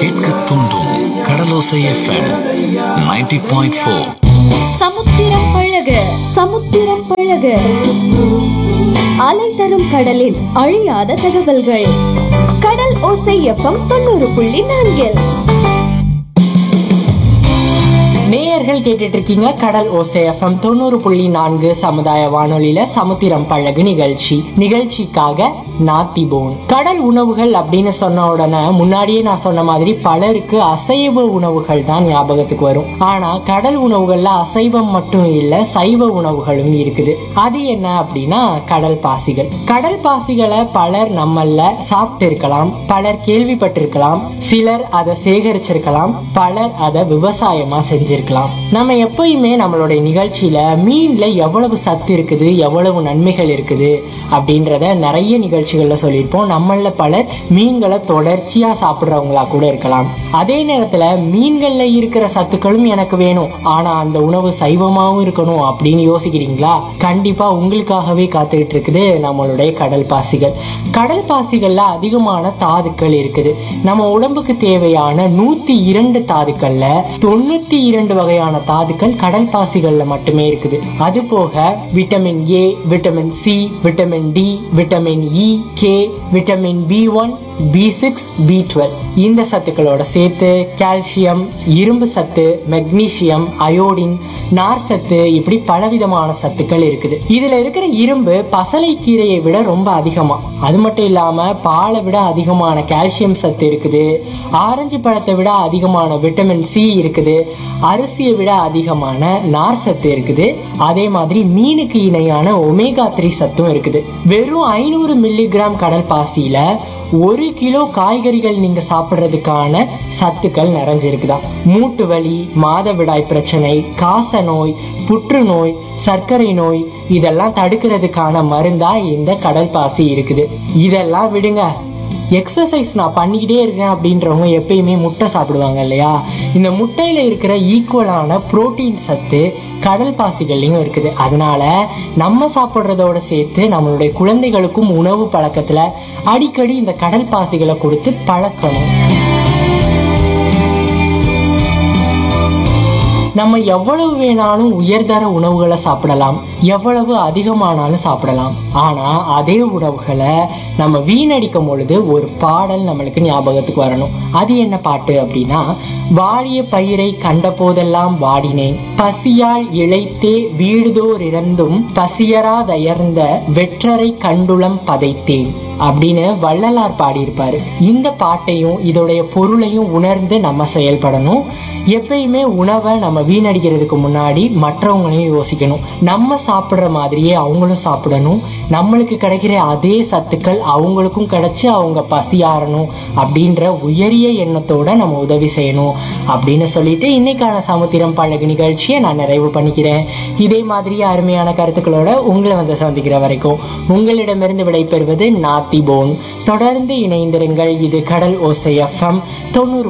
கேட்க தூண்டும் கடலோசை FM 90.4 point four சமுத்திரம் பழக சமுத்திரம் பழக அலை தரும் கடலில் அழியாத தகவல்கள் கடல் ஓசை எஃப்எம் தொண்ணூறு புள்ளி நான்கில் நேயர்கள் கேட்டுட்டு இருக்கீங்க கடல் ஓசை எஃப்எம் தொண்ணூறு புள்ளி நான்கு சமுதாய வானொலியில சமுத்திரம் பழகு நிகழ்ச்சி நிகழ்ச்சிக்காக நாத்தி போன் கடல் உணவுகள் அப்படின்னு சொன்ன உடனே முன்னாடியே நான் சொன்ன மாதிரி பலருக்கு அசைவ உணவுகள் தான் ஞாபகத்துக்கு வரும் ஆனா கடல் உணவுகள்ல அசைவம் மட்டும் இல்ல சைவ உணவுகளும் இருக்குது அது என்ன அப்படின்னா கடல் பாசிகள் கடல் பாசிகளை பலர் நம்மள சாப்பிட்டு இருக்கலாம் பலர் கேள்விப்பட்டிருக்கலாம் சிலர் அதை சேகரிச்சிருக்கலாம் பலர் அதை விவசாயமா செஞ்சிருக்கலாம் நம்ம எப்பயுமே நம்மளுடைய நிகழ்ச்சியில மீன்ல எவ்வளவு சத்து இருக்குது எவ்வளவு நன்மைகள் இருக்குது அப்படின்றத நிறைய நிகழ்ச்சிகள்ல சொல்லியிருப்போம் நம்மள பலர் மீன்களை தொடர்ச்சியா சாப்பிடுறவங்களா கூட இருக்கலாம் அதே நேரத்துல மீன்கள்ல இருக்கிற சத்துக்களும் எனக்கு வேணும் ஆனா அந்த உணவு சைவமாவும் இருக்கணும் அப்படின்னு யோசிக்கிறீங்களா கண்டிப்பா உங்களுக்காகவே காத்துக்கிட்டு இருக்குது நம்மளுடைய கடல் பாசிகள் கடல் பாசிகள்ல அதிகமான தாதுக்கள் இருக்குது நம்ம உடம்புக்கு தேவையான நூத்தி இரண்டு தாதுக்கள்ல தொண்ணூத்தி இரண்டு வகையான தாதுக்கள் கடல் பாசிகள்ல மட்டுமே இருக்குது அது போக vitamin A vitamin C vitamin D vitamin E K vitamin B one B six B twelve இந்த சத்துக்களோட சேர்த்து கால்சியம் இரும்பு சத்து மெக்னீசியம் அயோடின் நார் சத்து இப்படி பலவிதமான சத்துக்கள் இருக்குது இதுல இருக்கிற இரும்பு பசலை கீரையை விட ரொம்ப அதிகமா அது மட்டும் இல்லாம பாலை விட அதிகமான கால்சியம் சத்து இருக்குது ஆரஞ்சு பழத்தை விட அதிகமான விட்டமின் சி இருக்குது அரிசியை விட அதிகமான நார் சத்து இருக்குது அதே மாதிரி மீனுக்கு இணையான ஒமேகா த்ரீ சத்தும் இருக்குது வெறும் ஐநூறு மில்லிகிராம் கடல் பாசியில ஒரு கிலோ காய்கறிகள் நீங்க சாப்பிட்றதுக்கான சத்துக்கள் நிறைஞ்சிருக்குதாம் மூட்டு வலி மாதவிடாய் பிரச்சனை காச நோய் புற்றுநோய் சர்க்கரை நோய் இதெல்லாம் தடுக்கிறதுக்கான மருந்தா இந்த கடல் பாசி இருக்குது இதெல்லாம் விடுங்க எக்ஸசைஸ் நான் பண்ணிக்கிட்டே இருக்கேன் அப்படின்றவங்க எப்பயுமே முட்டை சாப்பிடுவாங்க இல்லையா இந்த முட்டையில இருக்கிற ஈக்குவலான புரோட்டீன் சத்து கடல் பாசிகள்லையும் இருக்குது அதனால நம்ம சாப்பிட்றதோட சேர்த்து நம்மளுடைய குழந்தைகளுக்கும் உணவு பழக்கத்துல அடிக்கடி இந்த கடல் பாசிகளை கொடுத்து பழக்கணும் நம்ம எவ்வளவு வேணாலும் உயர்தர உணவுகளை சாப்பிடலாம் எவ்வளவு அதிகமானாலும் சாப்பிடலாம் ஆனா அதே உணவுகளை நம்ம வீணடிக்கும் பொழுது ஒரு பாடல் நம்மளுக்கு ஞாபகத்துக்கு வரணும் அது என்ன பாட்டு அப்படின்னா வாடிய பயிரை கண்ட போதெல்லாம் வாடினேன் பசியால் இழைத்தே வீடுதோர் இறந்தும் பசியராதயர்ந்த வெற்றரை கண்டுளம் பதைத்தேன் அப்படின்னு வள்ளலார் பாடியிருப்பாரு இந்த பாட்டையும் இதோடைய பொருளையும் உணர்ந்து நம்ம செயல்படணும் எப்பயுமே உணவை நம்ம வீணடிக்கிறதுக்கு முன்னாடி மற்றவங்களையும் யோசிக்கணும் நம்ம சாப்பிட்ற மாதிரியே அவங்களும் சாப்பிடணும் நம்மளுக்கு கிடைக்கிற அதே சத்துக்கள் அவங்களுக்கும் கிடைச்சு அவங்க பசியாறணும் அப்படின்ற உயரிய எண்ணத்தோட நம்ம உதவி செய்யணும் அப்படின்னு சொல்லிட்டு இன்னைக்கான சமுத்திரம் பழகு நிகழ்ச்சியை நான் நிறைவு பண்ணிக்கிறேன் இதே மாதிரி அருமையான கருத்துக்களோட உங்களை வந்து சந்திக்கிற வரைக்கும் உங்களிடமிருந்து விடைபெறுவது நாத்தி போன் தொடர்ந்து இணைந்திருங்கள் இது கடல் ஓசை எஃப்எம் தொண்ணூறு